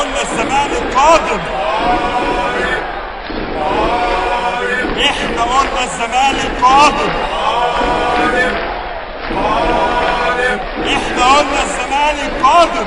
قلنا الزمان القادم احنا قلنا الزمان القادم احنا قلنا الزمان القادم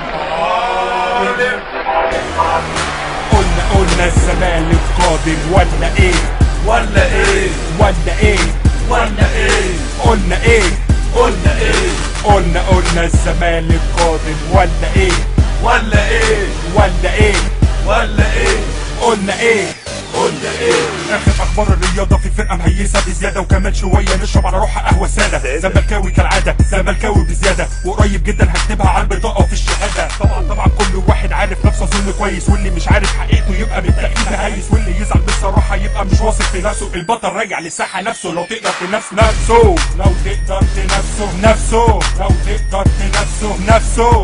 قلنا قلنا الزمان القادم ولا ايه ولا ايه ولا ايه ولا ايه قلنا ايه قلنا ايه قلنا قلنا الزمان القادم ولا ايه ولا ايه ولا ايه ولا ايه قلنا ايه قلنا ايه اخر اخبار الرياضه في فرقه مهيسه بزياده وكمان شويه نشرب على روحها قهوه ساده زملكاوي كالعاده زملكاوي بزياده وقريب جدا هكتبها على البطاقه في الشهاده طبعا طبعا كل واحد عارف نفسه اظن كويس واللي مش عارف حقيقته يبقى بالتاكيد هايس واللي يزعل بصراحه يبقى مش واثق في نفسه البطل راجع للساحه نفسه لو تقدر تنافس نفسه لو تقدر تنافسه نفسه لو تقدر تنافسه نفسه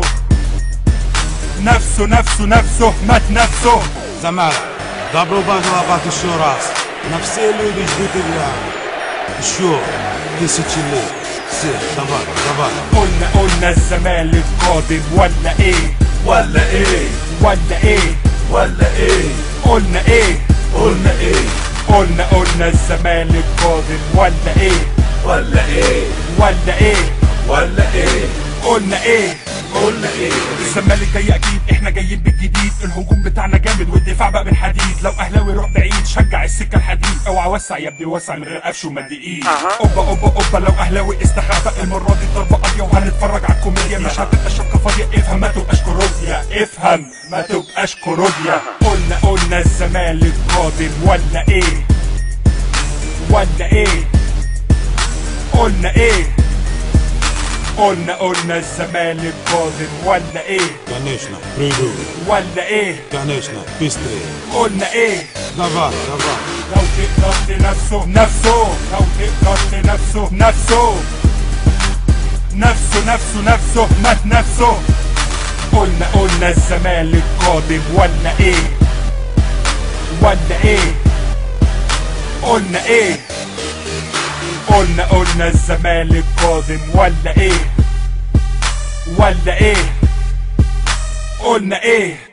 نفسه نفسه نفسه مات نفسه زمالة добро пожаловать еще раз на все люди ждут тебя еще тысячи лет все давай давай قلنا قلنا الزمان القادم ولا ايه ولا ايه ولا ايه ولا ايه قلنا ايه قلنا ايه قلنا قلنا الزمان القادم ولا ايه ولا ايه ولا ايه ولا ايه قلنا ايه قلنا ايه الزمالك جاي اكيد احنا جايين بالجديد الهجوم بتاعنا جامد والدفاع بقى بالحديد لو اهلاوي روح بعيد شجع السكه الحديد اوعى وسع يا ابني وسع من غير قفش ومد ايد اوبا اوبا اوبا لو اهلاوي استخبى المره دي ضربه قاضيه وهنتفرج على الكوميديا مش هتبقى شبكه فاضيه افهم ما تبقاش كوروديا افهم ما تبقاش كوروديا قلنا قلنا الزمالك قادم ولا ايه ولا ايه قلنا ايه قلنا قلنا الزمالك قادم ولا ايه конечно приду ولا ايه конечно быстрее قلنا ايه давай давай لو تقدر تنافسه نفسه لو تقدر تنافسه نفسه نفسه نفسه نفسه مات نفسه قلنا قلنا الزمالك قادم ولا ايه ولا ايه قلنا ايه قلنا قلنا الزمالك قادم ولا ايه ولا ايه قلنا ايه